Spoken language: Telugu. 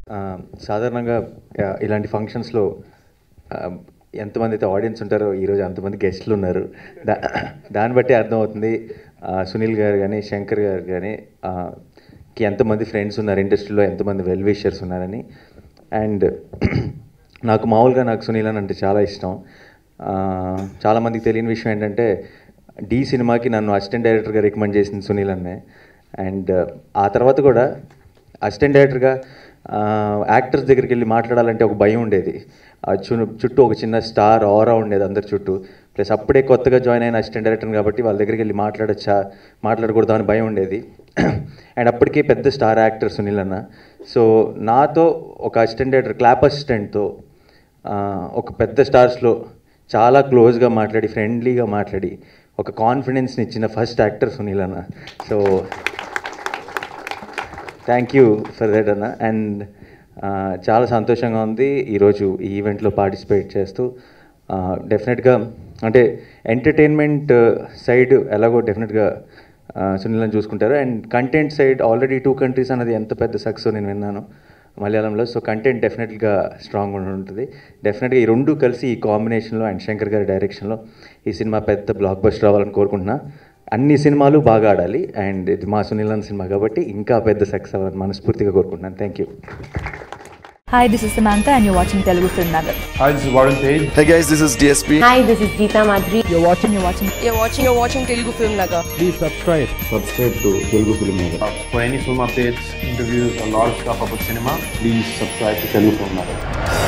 ఆ, సాధారణంగా ఆ, ఇలాంటి ఫంక్షన్స్లో ఆ, ఎంతమంది అయితే ఆడియన్స్ ఉంటారో ఈరోజు అంతమంది గెస్ట్లు ఉన్నారు దా దాన్ని బట్టి అర్థమవుతుంది ఆ, సునీల్ గారు కానీ శంకర్ గారు కానీ ఆ, కి ఎంతమంది ఫ్రెండ్స్ ఉన్నారు ఇండస్ట్రీలో ఎంతమంది వెల్ విషర్స్ ఉన్నారని అండ్ నాకు మామూలుగా నాకు సునీల్ అని అంటే చాలా ఇష్టం ఆ, చాలామందికి తెలియని విషయం ఏంటంటే డి సినిమాకి నన్ను అసిస్టెంట్ డైరెక్టర్గా రికమెండ్ చేసింది సునీల్ అన్నే అండ్ ఆ తర్వాత కూడా అసిస్టెంట్ డైరెక్టర్గా యాక్టర్స్ దగ్గరికి వెళ్ళి మాట్లాడాలంటే ఒక భయం ఉండేది ఆ చు చుట్టూ ఒక చిన్న స్టార్ ఆరా ఉండేది అందరి చుట్టూ ప్లస్ అప్పుడే కొత్తగా జాయిన్ అయిన అసిస్టెంట్ డైరెక్టర్ కాబట్టి వాళ్ళ దగ్గరికి వెళ్ళి మాట్లాడచ్చా మాట్లాడకూడదా అని భయం ఉండేది అండ్ అప్పటికే పెద్ద స్టార్ యాక్టర్ సునీల్ అన్న సో నాతో ఒక అసిస్టెంట్ డైరెక్టర్ క్లాప్ అసిస్టెంట్తో ఆ, ఒక పెద్ద స్టార్స్లో చాలా క్లోజ్గా మాట్లాడి ఫ్రెండ్లీగా మాట్లాడి ఒక కాన్ఫిడెన్స్ని ఇచ్చిన ఫస్ట్ యాక్టర్ సునీల్ అన్న so thank you for that అన్న అండ్ చాలా సంతోషంగా ఉంది ఈరోజు ఈ ఈవెంట్లో పార్టిసిపేట్ చేస్తూ డెఫినెట్గా అంటే ఎంటర్టైన్మెంట్ సైడ్ ఎలాగో డెఫినెట్గా సునీలను చూసుకుంటారు and content side already two countries అన్నది ఎంత పెద్ద సక్సెస్ నేను విన్నాను మలయాళంలో సో కంటెంట్ డెఫినెట్గా స్ట్రాంగ్ ఉంటుంది డెఫినెట్గా ఈ రెండు కలిసి ఈ కాంబినేషన్లో అండ్ శంకర్ గారి డైరెక్షన్లో ఈ సినిమా పెద్ద బ్లాక్ బస్టర్ రావాలని కోరుకుంటున్నా అన్ని సినిమాలు బాగా ఆడాలి అండ్ ఇది మా సునీల్ అన్న సినిమా కాబట్టి ఇంకా పెద్ద సక్సెస్ అవ్వాలని మనస్ఫూర్తిగా కోరుకుంటున్నాను thank you Hi, this is Samantha, and you're watching Telugu Film Nagar. Hi, this is Warren Page. Hey guys, this is DSP. Hi, this is Geeta Madhuri. You're watching, you're watching. You're watching, you're watching Telugu Film Nagar. Please subscribe. Subscribe to Telugu film Uh, for any film updates, interviews, a lot of stuff about cinema, please subscribe to Telugu Film Nagar.